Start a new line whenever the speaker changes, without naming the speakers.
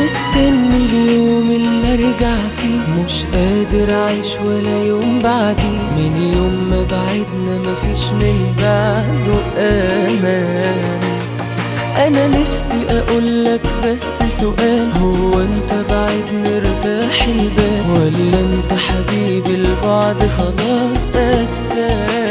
مستني اليوم اللي ارجع فيه مش قادر اعيش ولا يوم بعدي من يوم ما بعدنا مفيش من بعده امان انا نفسي اقولك بس سؤال هو انت بعد مرتاح البال ولا انت حبيبي البعد خلاص قسام